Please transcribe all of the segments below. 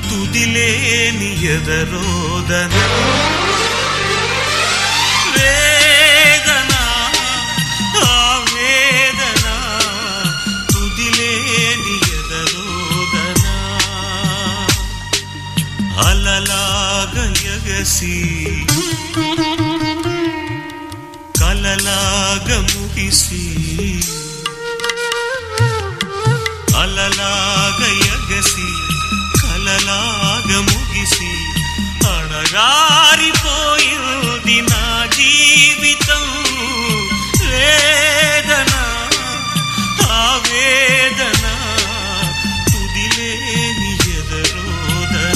తుదిలేని ఎదరోదన వేదన ఆవేదన తుదిలేని ఎదరోదన అలలాగ ఎగసి కలలాగ ముగిసి అలలాగ ఎగసి కలలాగ ముగిసి అడగారిపోయింది నా జీవితం వేదన ఆవేదన తుదిలేని ఎదరోదన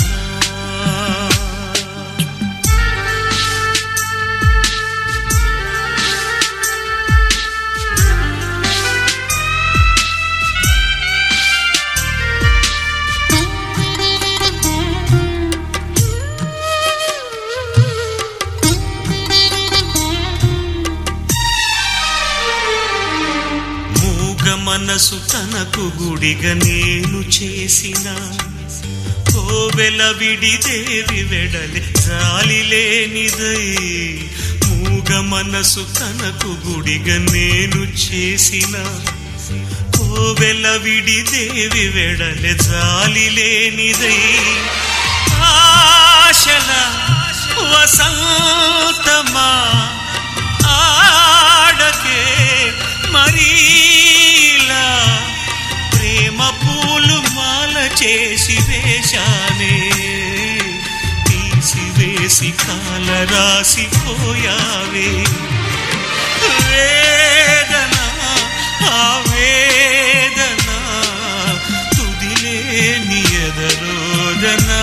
మూగ మనసు తనకు గుడిగ నేను చేసిన కోవెల విడిదేవి వెడలి జాలి లేనిదై మూగ మనసు తనకు గుడిగ నేను చేసిన కోవెల విడిదేవి వెడలి జాలి లేనిదై ఆశల వసంతమా ఆడకే మరీలా ప్రేమ పూలు మాల చేసి వేశానే తీసివేసి కాల రాసిపోయావే వేదన ఆవేదన తుదిలేని ఎదరోదనా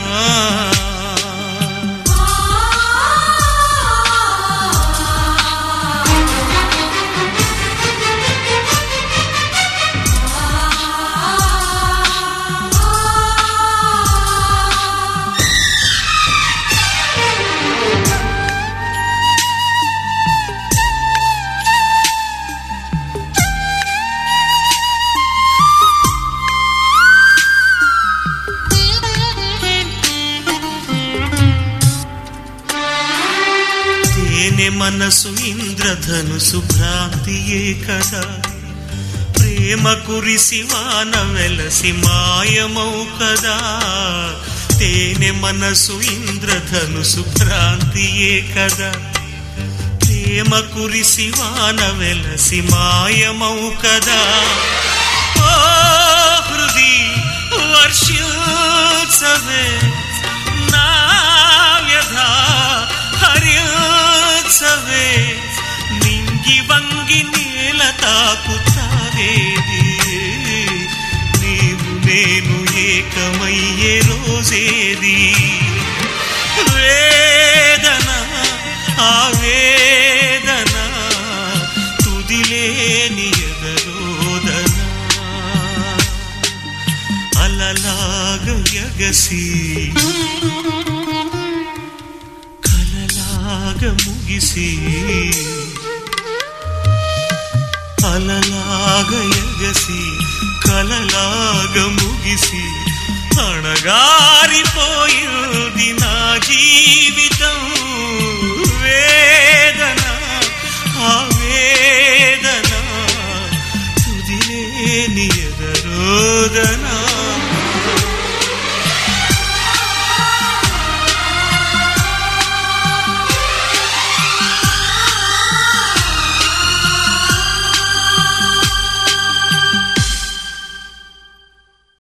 తేనె మనసు ఇంద్రధనుసు భ్రాంతియే కదా ప్రేమ కురిసి వాన వెలసి మాయమౌ కదా తేనె మనసు ఇంద్రధనుసు భ్రాంతియే కదా ప్రేమ కురిసి వాన వెలసి మాయమౌ కదా ఓ హృది వర్షించవే నా వ్యధ హరించవే నింగి వంగి నేల తాకుతావేది నీవు నేను ఏకమయ్యే రోజేది వేదన ఆవేదన తుదిలేని ఎదరోదన అలలాగ ఎగసి కలలాగ ముగిసి అలలాగ ఎగసి కలలాగ ముగిసి అణగారిపోయింది నా జీవి